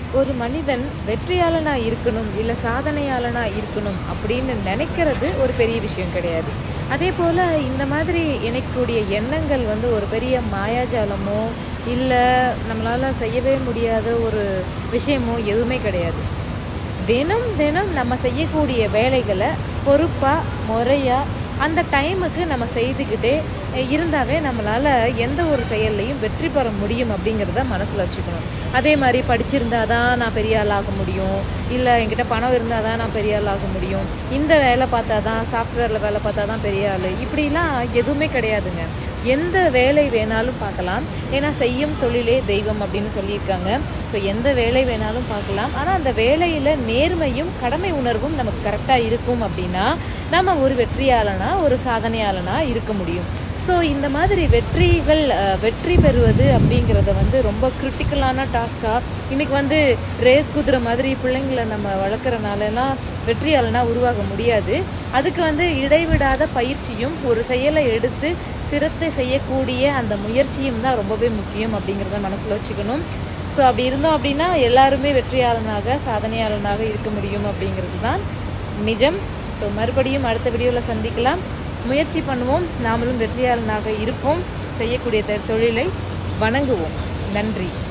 ஒரு மனிதன் வெற்றியாளனாக இருக்கணும் இல்லை சாதனையாளனாக இருக்கணும் அப்படின்னு நினைக்கிறது ஒரு பெரிய விஷயம் கிடையாது அதே போல் இந்த மாதிரி இணைக்கக்கூடிய எண்ணங்கள் வந்து ஒரு பெரிய மாயாஜாலமோ இல்லை நம்மளால் செய்யவே முடியாத ஒரு விஷயமோ எதுவுமே கிடையாது தினம் தினம் நம்ம செய்யக்கூடிய வேலைகளை பொறுப்பாக முறையாக அந்த டைமுக்கு நம்ம செய்துக்கிட்டே இருந்தாவே நம்மளால் எந்த ஒரு செயல்லையும் வெற்றி பெற முடியும் அப்படிங்கிறத மனசில் வச்சுக்கணும் அதே மாதிரி படிச்சிருந்தா தான் நான் பெரிய ஆள் ஆக முடியும் இல்லை என்கிட்ட பணம் இருந்தால் தான் நான் பெரிய ஆள் ஆக முடியும் இந்த வேலை பார்த்தா தான் சாஃப்ட்வேரில் வேலை பார்த்தா தான் பெரிய ஆள் இப்படிலாம் எதுவுமே கிடையாதுங்க எந்த வேலை வேணாலும் பார்க்கலாம் ஏன்னா செய்யும் தொழிலே தெய்வம் அப்படின்னு சொல்லியிருக்காங்க ஸோ எந்த வேலை வேணாலும் பார்க்கலாம் ஆனால் அந்த வேலையில் நேர்மையும் கடமை உணர்வும் நமக்கு கரெக்டாக இருக்கும் அப்படின்னா நம்ம ஒரு வெற்றியாளனா ஒரு சாதனையாளனா இருக்க முடியும் ஸோ இந்த மாதிரி வெற்றிகள் அஹ், வெற்றி பெறுவது அப்படிங்கிறத வந்து ரொம்ப கிரிட்டிக்கலான டாஸ்க்காக இன்றைக்கி வந்து ரேஸ் குதிரை மாதிரி பிள்ளைங்களை நம்ம வளர்க்குறனாலலாம் வெற்றியாளனா உருவாக முடியாது அதுக்கு வந்து இடைவிடாத பயிற்சியும் ஒரு செயலை எடுத்து சிரத்தை செய்யக்கூடிய அந்த முயற்சியும் தான் ரொம்பவே முக்கியம் அப்படிங்கிறத மனசில் வச்சுக்கணும் ஸோ அப்படி இருந்தோம் அப்படின்னா எல்லாருமே வெற்றியாளனாக சாதனையாளனாக இருக்க முடியும் அப்படிங்கிறது தான் நிஜம் ஸோ மறுபடியும் அடுத்த வீடியோவில் சந்திக்கலாம் முயற்சி பண்ணுவோம் நாமளும் வெற்றியாளனாக இருப்போம் செய்யக்கூடிய தொ- தொழிலை வணங்குவோம் நன்றி